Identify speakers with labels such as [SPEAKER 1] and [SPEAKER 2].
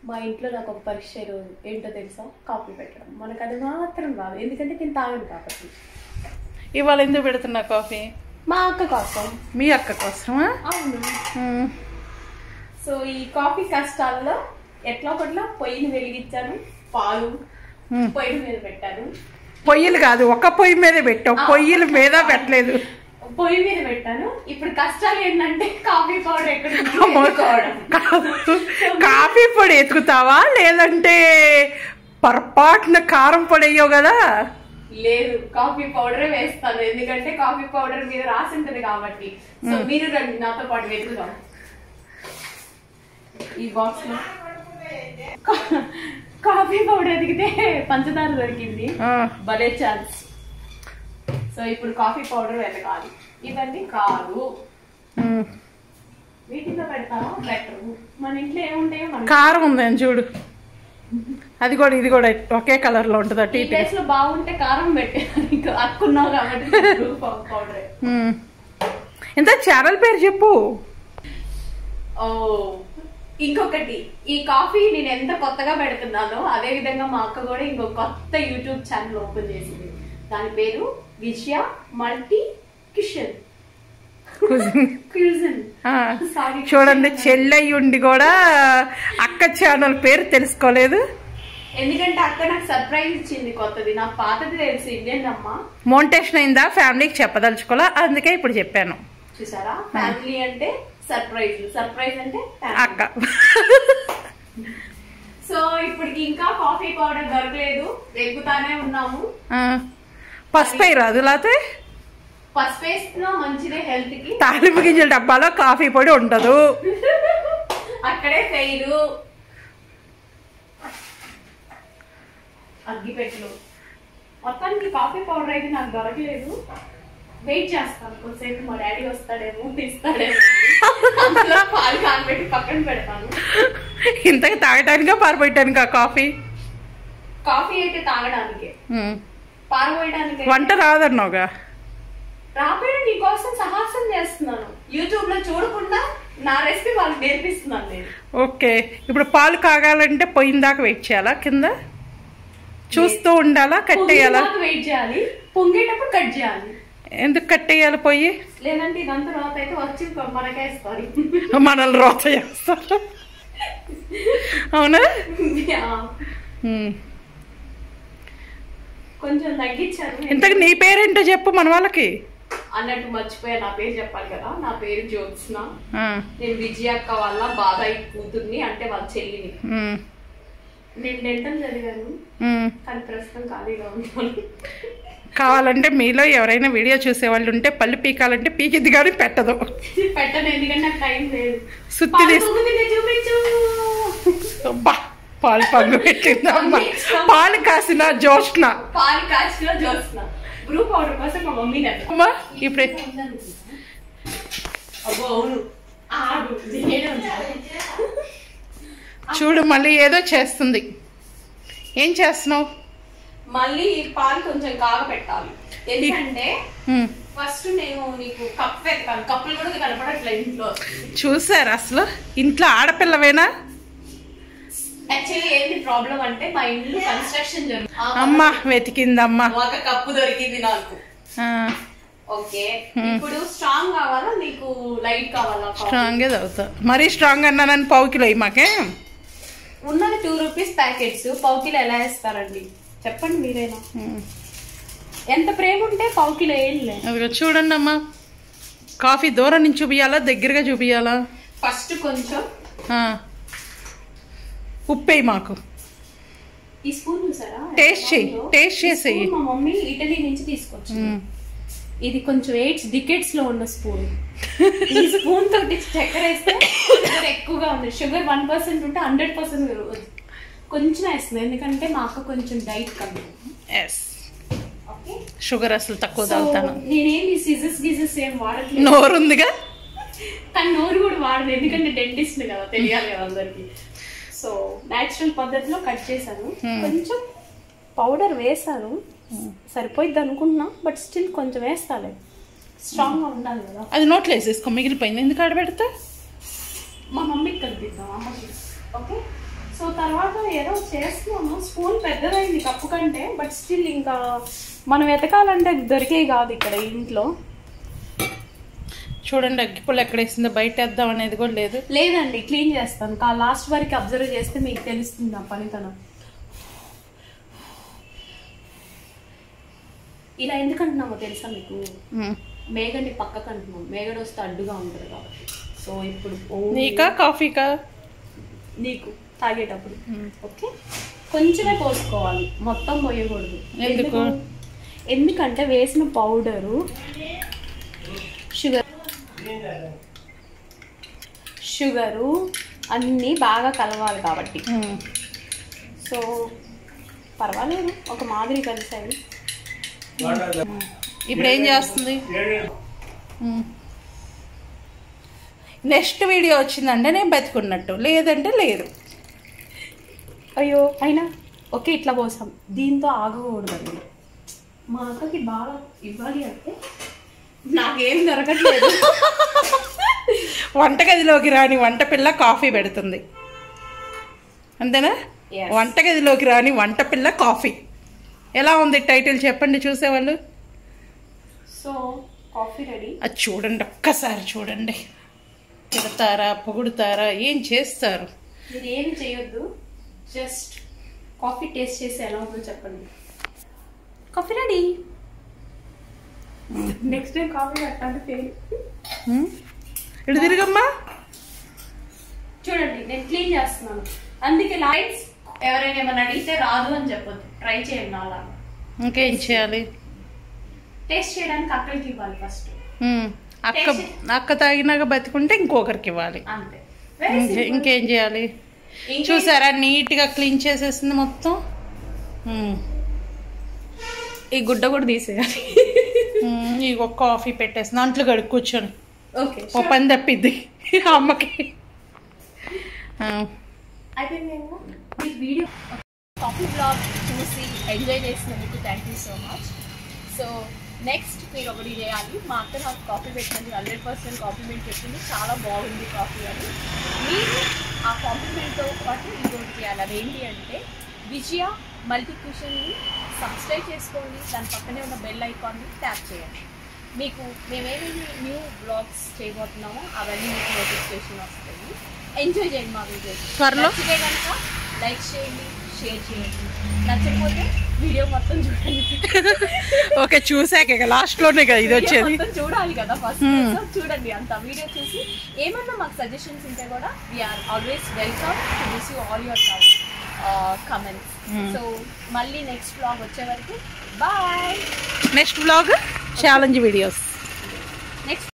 [SPEAKER 1] మా ఇంట్లో నాకు ఒక పరీక్ష రోజు ఏంటో తెలుసా కాఫీ పెట్టడం మనకు అది మాత్రం రాదు ఎందుకంటే నేను తాగను కాబట్టి
[SPEAKER 2] ఇవాళ ఎందుకు పెడుతున్నా కాఫీ
[SPEAKER 1] మా అక్క కోసం
[SPEAKER 2] మీ అక్క కోసమా
[SPEAKER 1] అవును
[SPEAKER 2] ఉమ్.
[SPEAKER 1] సో ఈ కాఫీ కష్టాల్లో ఎట్లా ఒకట్లా పొయ్యిని వెలిగించాను పాలు
[SPEAKER 2] ఉమ్.
[SPEAKER 1] పొయ్యి మీద పెట్టాను
[SPEAKER 2] పొయ్యిలు కాదు ఒక పొయ్యి మీదే పెట్టావు పొయ్యిల మీద పెట్టలేదు
[SPEAKER 1] పొయ్యి మీద పెట్టాను ఇప్పుడు కష్టాలు ఏంటంటే కాఫీ పౌడర్ ఎక్కడ ఉందో
[SPEAKER 2] అమ్మో.
[SPEAKER 1] వెతుక్కోవడం.
[SPEAKER 2] కాదు. కాఫీ పొడి ఎత్తుకుతావా లేదంటే పొరపాటున కారం పొడి అయ్యావు కదా
[SPEAKER 1] లేదు కాఫీ పౌడరే వేస్తాను ఎందుకంటే కాఫీ పౌడర్ మీద రాసి ఉంటది కాబట్టి సో మీరు రండి నాతో పాటు వెతుకుదాం ఈ బాక్స్ లో కా- కాఫీ పౌడర్ ఎదిగితే పంచదార దొరికింది
[SPEAKER 2] ఆ,
[SPEAKER 1] భలే ఛాన్స్ సో ఇప్పుడు కాఫీ పౌడర్ వెతకాలి ఇవన్నీ కాదు
[SPEAKER 2] ఉమ్.
[SPEAKER 1] వీటిలో పెడతామా బెటర్ మన ఇంట్లో ఏముంటాయో మన
[SPEAKER 2] కారం ఉందని చూడు అది కూడా ఇది కూడా ఒకే కలర్ లో ఉంటుంది అటు
[SPEAKER 1] ఈ
[SPEAKER 2] ఇటు
[SPEAKER 1] ప్లేస్ లో బాగుంటే కారం పెట్టే ఇంకా అక్కున్నావు కాబట్టి పౌడర్
[SPEAKER 2] ఉమ్. ఇంత ఛానల్ పేరు చెప్పు
[SPEAKER 1] ఓ ఇంకొకటి ఈ కాఫీ నేను ఎంత కొత్తగా పెడుతున్నానో అదే విధంగా మా అక్క కూడా ఇంకో కొత్త యూట్యూబ్ ఛానల్ ఓపెన్ చేసింది దాని పేరు విజయ మల్టీ కిషన్ క్యూజన్
[SPEAKER 2] ఆ,
[SPEAKER 1] సారీ
[SPEAKER 2] చూడండి చెల్లెయ్యి ఉండి కూడా అక్క ఛానల్ పేరు తెలుసుకోలేదు
[SPEAKER 1] ఎందుకంటే అక్క నాకు సర్ప్రైజ్ ఇచ్చింది కొత్తది నాకు పాతది తెలుసు ఇండియన్ అమ్మ
[SPEAKER 2] మోంటేషన్ అయిందా ఫ్యామిలీకి చెప్పదలుచుకోలే అందుకే ఇప్పుడు చెప్పాను
[SPEAKER 1] చూసారా ఫ్యామిలీ అంటే సర్ప్రైజ్ సర్ప్రైజ్ అంటే family.
[SPEAKER 2] అక్క
[SPEAKER 1] సో ఇప్పటికి ఇంకా కాఫీ పౌడర్ దొరకలేదు వెతుకుతానే ఉన్నాము
[SPEAKER 2] ఆ, పసుపు అయి రాదు లేకపోతే
[SPEAKER 1] పసుపు వేస్తున్నా మంచిదే హెల్త్ కి
[SPEAKER 2] తాలింపు గింజల డబ్బాలో కాఫీ పొడి ఉండదు
[SPEAKER 1] అక్కడే ఫెయిల్ అగ్గిపెట్టెలు మొత్తానికి కాఫీ పౌడర్ అయితే నాకు దొరకలేదు వెయిట్ చేస్తాను కొంతసేపు మా డాడీ వస్తాడేమో ఇస్తాడేమో అందులో పాలు కానబెట్టి పక్కన పెడతాను
[SPEAKER 2] ఇంతకి తాగటానికా పారిపోయటానికా కాఫీ
[SPEAKER 1] కాఫీ అయితే తాగడానికే
[SPEAKER 2] ఉమ్.
[SPEAKER 1] పారబోయడానికి
[SPEAKER 2] వంట రాదన్నావుగా
[SPEAKER 1] రాబోయే నీకోసం సాహసం చేస్తున్నాను యూట్యూబ్ లో చూడకుండా నా రెసిపీ వాళ్ళకి నేర్పిస్తున్నాను నేను
[SPEAKER 2] ఓకే ఇప్పుడు పాలు కాగాలంటే పోయిన దాకా వెయిట్ చేయాలా కింద చూస్తూ ఉండాలా కట్టేయాలా
[SPEAKER 1] పొంగేదాకా వెయిట్ చేయాలి పొంగేటప్పుడు కట్ చేయాలి
[SPEAKER 2] ఎందుకు కట్టేయాలి పొయ్యి
[SPEAKER 1] లేదంటే ఇదంతా తర్వాత అయితే వచ్చి మనకేస్తారు
[SPEAKER 2] మనల్ని రోత చేస్తారు అవునా ఉమ్.
[SPEAKER 1] కొంచెం తగ్గించాను
[SPEAKER 2] ఇంతకు నీ పేరేంటో చెప్పు మన వాళ్ళకి
[SPEAKER 1] అన్నట్టు మర్చిపోయా నా పేరు చెప్పాలి కదా నా పేరు జ్యోత్స్న
[SPEAKER 2] ఆ,
[SPEAKER 1] నేను విజయ అక్క వాళ్ళ బాబాయ్ కూతుర్ని అంటే వాళ్ళ చెల్లిని
[SPEAKER 2] ఉమ్,
[SPEAKER 1] నేను డెంటల్ చదివాను
[SPEAKER 2] ఉమ్.
[SPEAKER 1] కానీ ప్రస్తుతం ఖాళీగా ఉంటాను
[SPEAKER 2] కావాలంటే మీలో ఎవరైనా వీడియో చూసే వాళ్ళు ఉంటే పళ్ళు పీకాలంటే పీకిద్ది కానీ పెట్టదు
[SPEAKER 1] పెట్టను ఎందుకంటే నాకు టైం లేదు
[SPEAKER 2] సుత్తి
[SPEAKER 1] పాలు
[SPEAKER 2] తీసు
[SPEAKER 1] పొంగుతుంది, చూపించు
[SPEAKER 2] అబ్బా, పాలు పగ్గు పెట్టింది అమ్మ పాలు కాసిన జోష్న
[SPEAKER 1] పాలు కాచిలో చూస్తున్నా బ్రూ పౌడర్ కోసం మా మమ్మీ నన్ను
[SPEAKER 2] అమ్మా ఇప్పుడే
[SPEAKER 1] అబ్బో అవును ఆగు నేనే ఉంటాను.
[SPEAKER 2] చూడు మళ్ళీ ఏదో చేస్తుంది ఏం చేస్తున్నావు
[SPEAKER 1] మళ్ళీ ఈ పాలు కొంచెం కాగపెట్టాలి ఎందుకంటే
[SPEAKER 2] ఉమ్,
[SPEAKER 1] ఫస్ట్ నేను నీకు కప్ వెతకాను కప్పులు కూడా కనపడట్లేదు ఇంట్లో
[SPEAKER 2] చూసారు అసలు ఇంట్లో ఆడపిల్లవేనా
[SPEAKER 1] యాక్చువల్లీ ఏంటి ప్రాబ్లం అంటే మా ఇల్లు కన్స్ట్రక్షన్ జరుగుతుంది
[SPEAKER 2] అమ్మ వెతికిందమ్మా
[SPEAKER 1] ఒక కప్పు దొరికింది నాకు
[SPEAKER 2] ఆ,
[SPEAKER 1] ఓకే ఇప్పుడు స్ట్రాంగ్ కావాలా నీకు లైట్ కావాలా coffee?
[SPEAKER 2] స్ట్రాంగే చదువుతా మరీ స్ట్రాంగ్ అన్నానని పావు కిలో ఇయ్యి మాకే
[SPEAKER 1] ఉన్నది టూ రూపీస్ ప్యాకెట్స్ పావు కిలో ఎలా వేస్తారండి చెప్పండి మీరేనా
[SPEAKER 2] ఉమ్,
[SPEAKER 1] ఎంత ప్రేమ ఉంటే పావు కిలో వేయండి
[SPEAKER 2] అదిగో చూడండి అమ్మా కాఫీ దూరం నుంచి చూపియాలా దగ్గరగా చూపియాలా
[SPEAKER 1] ఫస్ట్ కొంచెం
[SPEAKER 2] ఆ. ఉప్పేయి మాకు
[SPEAKER 1] ఈ స్పూన్ చూసారా
[SPEAKER 2] టేస్ట్ చెయ్యి, టేస్ట్
[SPEAKER 1] ఈ
[SPEAKER 2] చేసేయి.
[SPEAKER 1] స్పూన్ మా మమ్మీ ఇటలీ నుంచి తీసుకొచ్చింది
[SPEAKER 2] ఉమ్.
[SPEAKER 1] ఇది కొంచెం ఎయిట్స్ డికెట్స్ లో ఉన్న స్పూన్ ఈ స్పూన్ తోటి చక్కెర వేస్తే షుగర్ ఎక్కువగా ఉంది షుగర్ వన్ పర్సెంట్ ఉంటే హండ్రెడ్ పర్సెంట్ కొంచెం వేస్తుంది ఎందుకంటే మా అక్క కొంచెం డైట్ కమ్మి
[SPEAKER 2] ఎస్
[SPEAKER 1] ఓకే
[SPEAKER 2] షుగర్ అసలు తక్కువ
[SPEAKER 1] సో
[SPEAKER 2] తాగుతాను
[SPEAKER 1] నేనేమి సిజస్ గిజస్ ఏం వాడట్లేదు
[SPEAKER 2] నోరుందిగా
[SPEAKER 1] కానీ నోరు కూడా వాడదు ఎందుకంటే డెంటిస్ట్ కదా తెలియాలి కదా అందరికి సో నేచురల్ పద్ధతిలో కట్ చేశాను కొంచెం పౌడర్ వేసాను సరిపోయిద్ది అనుకుంటున్నా బట్ స్టిల్ కొంచెం వేస్తాలే స్ట్రాంగ్ గా ఉండాలి కదా
[SPEAKER 2] అది నోట్లో వేసేసుకో మిగిలిపోయింది ఎందుకు ఆడబెడతా
[SPEAKER 1] మా మమ్మీకి కలిపిద్దాం అమ్మకి ఓకే సో తర్వాత ఏదో చేస్తున్నాము స్పూన్ పెద్దదైంది కప్పు కంటే బట్ స్టిల్ ఇంకా మనం వెతకాలంటే దొరికే కాదు ఇక్కడ ఇంట్లో
[SPEAKER 2] చూడండి అగ్గిపుల్ల ఎక్కడ వేసిందో బయట వేద్దాం అనేది కూడా లేదు
[SPEAKER 1] లేదండి క్లీన్ చేస్తాను కా లాస్ట్ వరకు అబ్జర్వ్ చేస్తే మీకు తెలుస్తుంది నా పనితనం ఇలా ఎందుకంటున్నామో తెలుసా మీకు
[SPEAKER 2] ఉమ్.
[SPEAKER 1] మేగని పక్కకు అంటున్నాం మేగడ వస్తే అడ్డుగా ఉంటుంది కాబట్టి సో ఇప్పుడు ఓన్లీ
[SPEAKER 2] నీకా కాఫీకా
[SPEAKER 1] నీకు తాగేటప్పుడు ఓకే కొంచెమే పోసుకోవాలి మొత్తం పోయకూడదు
[SPEAKER 2] ఎందుకు?
[SPEAKER 1] ఎందుకంటే వేసిన పౌడరు షుగర్ షుగరు అన్నీ బాగా కలవాలి కాబట్టి
[SPEAKER 2] ఉమ్.
[SPEAKER 1] సో పర్వాలేదు ఒక మాదిరి కలిసాయి
[SPEAKER 2] ఇప్పుడు ఏం చేస్తుంది ఉమ్. నెక్స్ట్ వీడియో వచ్చిందంటే నేను బతికున్నట్టు లేదంటే లేదు
[SPEAKER 1] అయ్యో అయినా ఓకే ఇట్లా పోసాం దీంతో ఆగకూడదండి మా అక్కకి బాగా ఇవ్వాలి అంటే నాకేం దొరకట్లేదు
[SPEAKER 2] వంటగదిలోకి రాని వంట పిల్ల కాఫీ పెడుతుంది అంతేనా
[SPEAKER 1] Yes.
[SPEAKER 2] వంటగదిలోకి రాని వంట పిల్ల కాఫీ ఎలా ఉంది టైటిల్ చెప్పండి చూసేవాళ్ళు
[SPEAKER 1] సో కాఫీ రెడీ
[SPEAKER 2] అది చూడండి ఒక్కసారి చూడండి తిడతారా పొగుడుతారా ఏం చేస్తారు
[SPEAKER 1] మీరు ఏమి చేయొద్దు జస్ట్ కాఫీ టేస్ట్ చేసి ఎలా ఉందో చెప్పండి coffee ready next time coffee పెట్టాలి ఫెయిల్
[SPEAKER 2] ఉమ్. ఇటు తిరిగమ్మా
[SPEAKER 1] చూడండి నేను క్లీన్ చేస్తున్నాను అందుకే లైట్స్ ఎవరైనా ఏమైనా అడిగితే రాదు అని చెప్పొద్దు ట్రై చేయండి అలా
[SPEAKER 2] ఇంకేం చేయాలి
[SPEAKER 1] టేస్ట్ చేయడానికి అక్కడికి ఇవ్వాలి ఫస్ట్
[SPEAKER 2] ఉమ్. అక్క అక్క తాగినాక బతికుంటే ఇంకొకరికి ఇవ్వాలి
[SPEAKER 1] అంతే వెరీ
[SPEAKER 2] ఇంకే- ఇంకేం చేయాలి చూసారా నీట్గా క్లీన్ చేసేసింది మొత్తం ఉమ్.
[SPEAKER 1] ఈ గుడ్డ కూడా తీసేయాలి
[SPEAKER 2] ఉమ్, ఇగో కాఫీ పెట్టేసింది అంట్లు గడుపు కూర్చొని
[SPEAKER 1] ఓకే
[SPEAKER 2] ఓ పని తప్పిద్ది అమ్మకి ఆ,
[SPEAKER 1] అయిపోయిందేమో ఈ వీడియో కాఫీ బ్లాగ్ చూసి ఎంజాయ్ చేసినందుకు thank you so much so next మీరు ఒకటి చేయాలి మా అక్క నాకు కాఫీ పెట్టినందుకు హండ్రెడ్ పర్సెంట్ కాంప్లిమెంట్ చెప్పింది చాలా బాగుంది కాఫీ అని మీరు ఆ కాంప్లిమెంట్తో పాటు ఇంకోటి చేయాలి అదేంటి అంటే విజయ మల్టీ క్యూషన్ని సబ్స్క్రైబ్ చేసుకోండి దాని పక్కనే ఉన్న బెల్ ఐకాన్ని ట్యాప్ చేయండి మీకు మేమేమేమి న్యూ బ్లాగ్స్ చేయబోతున్నామో అవన్నీ మీకు నోటిఫికేషన్ వస్తాయి ఎంజాయ్ చేయండి మా వీడియోస్
[SPEAKER 2] త్వరలో?
[SPEAKER 1] నచ్చితే కనుక లైక్ చేయండి షేర్ చేయండి నచ్చకపోతే వీడియో మొత్తం చూడండి
[SPEAKER 2] ఓకే చూసాక ఇక లాస్ట్ లోనే కదా ఇది
[SPEAKER 1] వీడియో
[SPEAKER 2] వచ్చేది
[SPEAKER 1] మొత్తం చూడాలి కదా ఫస్ట్
[SPEAKER 2] Hmm.
[SPEAKER 1] సో చూడండి అంత వీడియో చూసి ఏమన్నా మాకు సజెషన్స్ ఉంటే కూడా we're always welcome to receive you all your comments
[SPEAKER 2] Hmm.
[SPEAKER 1] So మళ్ళీ నెక్స్ట్ బ్లాగ్ వచ్చే వరకు bye
[SPEAKER 2] next blog challenge videos
[SPEAKER 1] next